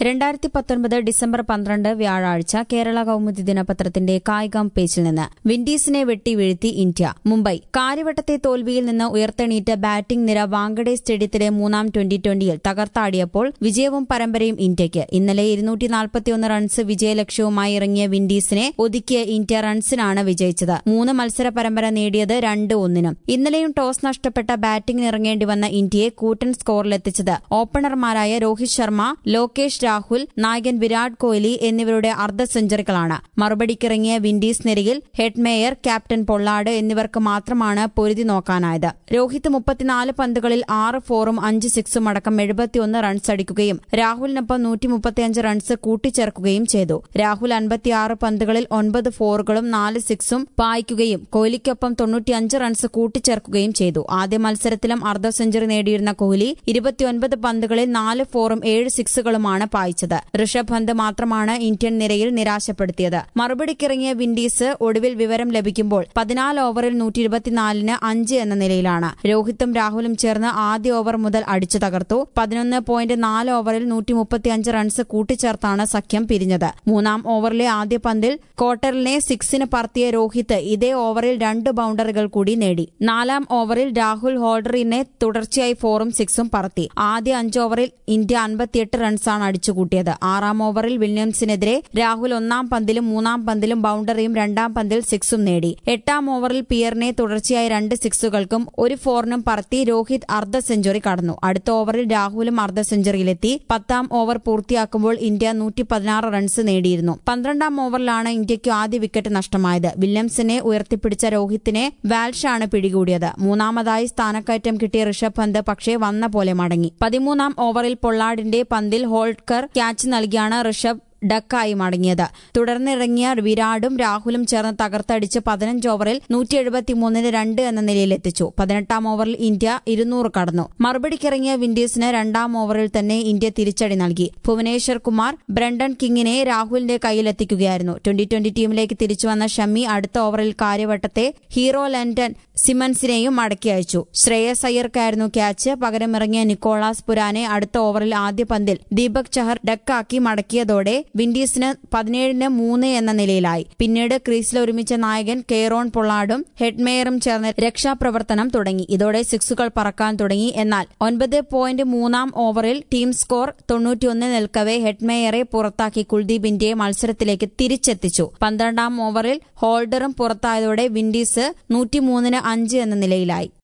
രണ്ടായിരത്തി പത്തൊൻപത് ഡിസംബർ പന്ത്രണ്ട് വ്യാഴാഴ്ച കേരള കൌമുദി ദിനപത്രത്തിന്റെ കായികം പേജിൽ നിന്ന് വിൻഡീസിനെ വെട്ടി വീഴ്ത്തി ഇന്ത്യ മുംബൈ കാര്യവട്ടത്തെ തോൽവിയിൽ നിന്ന് ഉയർത്തെണീറ്റ ബാറ്റിംഗ് നിര വാങ്കഡെ സ്റ്റേഡിയത്തിലെ മൂന്നാം ട്വന്റി ട്വന്റിയിൽ തകർത്താടിയപ്പോൾ വിജയവും പരമ്പരയും ഇന്ത്യയ്ക്ക് ഇന്നലെ ഇരുന്നൂറ്റി നാൽപ്പത്തിയൊന്ന് റൺസ് വിജയലക്ഷ്യവുമായി ഇറങ്ങിയ വിൻഡീസിനെ ഒതുക്കിയ ഇന്ത്യ റൺസിനാണ് വിജയിച്ചത് മൂന്ന് മത്സര പരമ്പര നേടിയത് രണ്ട് ഒന്നിനും ഇന്നലെയും ടോസ് നഷ്ടപ്പെട്ട ബാറ്റിംഗിന് ഇറങ്ങേണ്ടി വന്ന ഇന്ത്യയെ കൂറ്റൻ സ്കോറിലെത്തിച്ചത് ഓപ്പണർമാരായ രോഹിത് ശർമ്മ ലോകേഷ് രാഹുൽ നായകൻ വിരാട് കോഹ്ലി എന്നിവരുടെ അർദ്ധ സെഞ്ചുറികളാണ് മറുപടിക്കിറങ്ങിയ വിൻഡീസ് നിരയിൽ ഹെഡ്മേയർ ക്യാപ്റ്റൻ പൊള്ളാട് എന്നിവർക്ക് മാത്രമാണ് പൊരുതി നോക്കാനായത് രോഹിത് മുപ്പത്തിനാല് പന്തുകളിൽ ആറ് ഫോറും അഞ്ച് സിക്സും അടക്കം എഴുപത്തിയൊന്ന് റൺസ് അടിക്കുകയും രാഹുലിനൊപ്പം നൂറ്റി മുപ്പത്തിയഞ്ച് റൺസ് കൂട്ടിച്ചേർക്കുകയും ചെയ്തു രാഹുൽ അൻപത്തിയാറ് പന്തുകളിൽ ഒൻപത് ഫോറുകളും നാല് സിക്സും പായിക്കുകയും കോഹ്ലിക്കൊപ്പം തൊണ്ണൂറ്റിയഞ്ച് റൺസ് കൂട്ടിച്ചേർക്കുകയും ചെയ്തു ആദ്യ മത്സരത്തിലും അർദ്ധ സെഞ്ചുറി നേടിയിരുന്ന കോഹ്ലി ഇരുപത്തിയൊൻപത് പന്തുകളിൽ നാല് ഫോറും ഏഴ് സിക്സുകളുമാണ് പായിച്ചത് ഋഷഭ് പന്ത് മാത്രമാണ് ഇന്ത്യൻ നിരയിൽ നിരാശപ്പെടുത്തിയത് മറുപടിക്കിറങ്ങിയ വിൻഡീസ് ഒടുവിൽ വിവരം ലഭിക്കുമ്പോൾ പതിനാല് ഓവറിൽ നൂറ്റി ഇരുപത്തിനാലിന് അഞ്ച് എന്ന നിലയിലാണ് രോഹിത്തും രാഹുലും ചേർന്ന് ആദ്യ ഓവർ മുതൽ അടിച്ചു തകർത്തു പതിനൊന്ന് പോയിന്റ് നാല് ഓവറിൽ നൂറ്റി മുപ്പത്തിയഞ്ച് റൺസ് കൂട്ടിച്ചേർത്താണ് സഖ്യം പിരിഞ്ഞത് മൂന്നാം ഓവറിലെ ആദ്യ പന്തിൽ ക്വാർട്ടറിനെ സിക്സിന് പറത്തിയ രോഹിത് ഇതേ ഓവറിൽ രണ്ട് ബൌണ്ടറികൾ കൂടി നേടി നാലാം ഓവറിൽ രാഹുൽ ഹോൾഡറിനെ തുടർച്ചയായി ഫോറും സിക്സും പറത്തി ആദ്യ അഞ്ച് ഓവറിൽ ഇന്ത്യ അൻപത്തിയെട്ട് റൺസാണ് അടിച്ചുകൂട്ടിയത് ആറാം ഓവറിൽ വില്യംസിനെതിരെ രാഹുൽ ഒന്നാം പന്തിലും മൂന്നാം പന്തിലും ബൌണ്ടറിയും രണ്ടാം പന്തിൽ സിക്സും നേടി എട്ടാം ഓവറിൽ പിയറിനെ തുടർച്ചയായി രണ്ട് സിക്സുകൾക്കും ഒരു ഫോറിനും പറത്തി രോഹിത് അർദ്ധ സെഞ്ചുറി കടന്നു അടുത്ത ഓവറിൽ രാഹുലും അർദ്ധ സെഞ്ചുറിയിലെത്തി പത്താം ഓവർ പൂർത്തിയാക്കുമ്പോൾ ഇന്ത്യ നൂറ്റി പതിനാറ് റൺസ് നേടിയിരുന്നു പന്ത്രണ്ടാം ഓവറിലാണ് ഇന്ത്യയ്ക്ക് ആദ്യ വിക്കറ്റ് നഷ്ടമായത് വില്യംസിനെ ഉയർത്തിപ്പിടിച്ച രോഹിത്തിനെ വാൽഷാണ് പിടികൂടിയത് മൂന്നാമതായി സ്ഥാനക്കയറ്റം കിട്ടിയ ഋഷഭ് പന്ത് പക്ഷേ വന്ന പോലെ മടങ്ങി പതിമൂന്നാം ഓവറിൽ പൊള്ളാഡിന്റെ പന്തിൽ ഹോൾഡ്കർ ക്യാച്ച് നൽകിയാണ് ഋഷഭ് ഡക്കായി മടങ്ങിയത് തുടർന്നിറങ്ങിയ വിരാടും രാഹുലും ചേർന്ന് തകർത്തടിച്ച് പതിനഞ്ച് ഓവറിൽ നൂറ്റി എഴുപത്തിമൂന്നിന് രണ്ട് എന്ന നിലയിലെത്തിച്ചു പതിനെട്ടാം ഓവറിൽ ഇന്ത്യ ഇരുന്നൂറ് കടന്നു മറുപടിക്കിറങ്ങിയ വിൻഡീസിന് രണ്ടാം ഓവറിൽ തന്നെ ഇന്ത്യ തിരിച്ചടി നൽകി ഭുവനേശ്വർ കുമാർ ബ്രണ്ടൻ കിങ്ങിനെ രാഹുലിന്റെ കയ്യിലെത്തിക്കുകയായിരുന്നു ട്വന്റി ട്വന്റി ടീമിലേക്ക് തിരിച്ചുവന്ന ഷമ്മി അടുത്ത ഓവറിൽ കാര്യവട്ടത്തെ ഹീറോ ലണ്ടൻ സിമൻസിനെയും മടക്കി അയച്ചു ശ്രേയസ് അയ്യർക്കായിരുന്നു ക്യാച്ച് പകരമിറങ്ങിയ നിക്കോളാസ് പുരാനെ അടുത്ത ഓവറിൽ ആദ്യ പന്തിൽ ദീപക് ചഹർ ഡക്കാക്കി മടക്കിയതോടെ വിൻഡീസിന് പതിനേഴിന് മൂന്ന് എന്ന നിലയിലായി പിന്നീട് ക്രീസിൽ ഒരുമിച്ച നായകൻ കെയ്റോൺ പൊള്ളാഡും ഹെഡ്മേയറും ചേർന്ന് രക്ഷാപ്രവർത്തനം തുടങ്ങി ഇതോടെ സിക്സുകൾ പറക്കാൻ തുടങ്ങി എന്നാൽ ഒൻപത് പോയിന്റ് മൂന്നാം ഓവറിൽ ടീം സ്കോർ തൊണ്ണൂറ്റിയൊന്ന് നിൽക്കവെ ഹെഡ്മേയറെ പുറത്താക്കി കുൽദീപ് ഇന്ത്യയെ മത്സരത്തിലേക്ക് തിരിച്ചെത്തിച്ചു പന്ത്രണ്ടാം ഓവറിൽ ഹോൾഡറും പുറത്തായതോടെ വിൻഡീസ് നൂറ്റിമൂന്നിന് അഞ്ച് എന്ന നിലയിലായി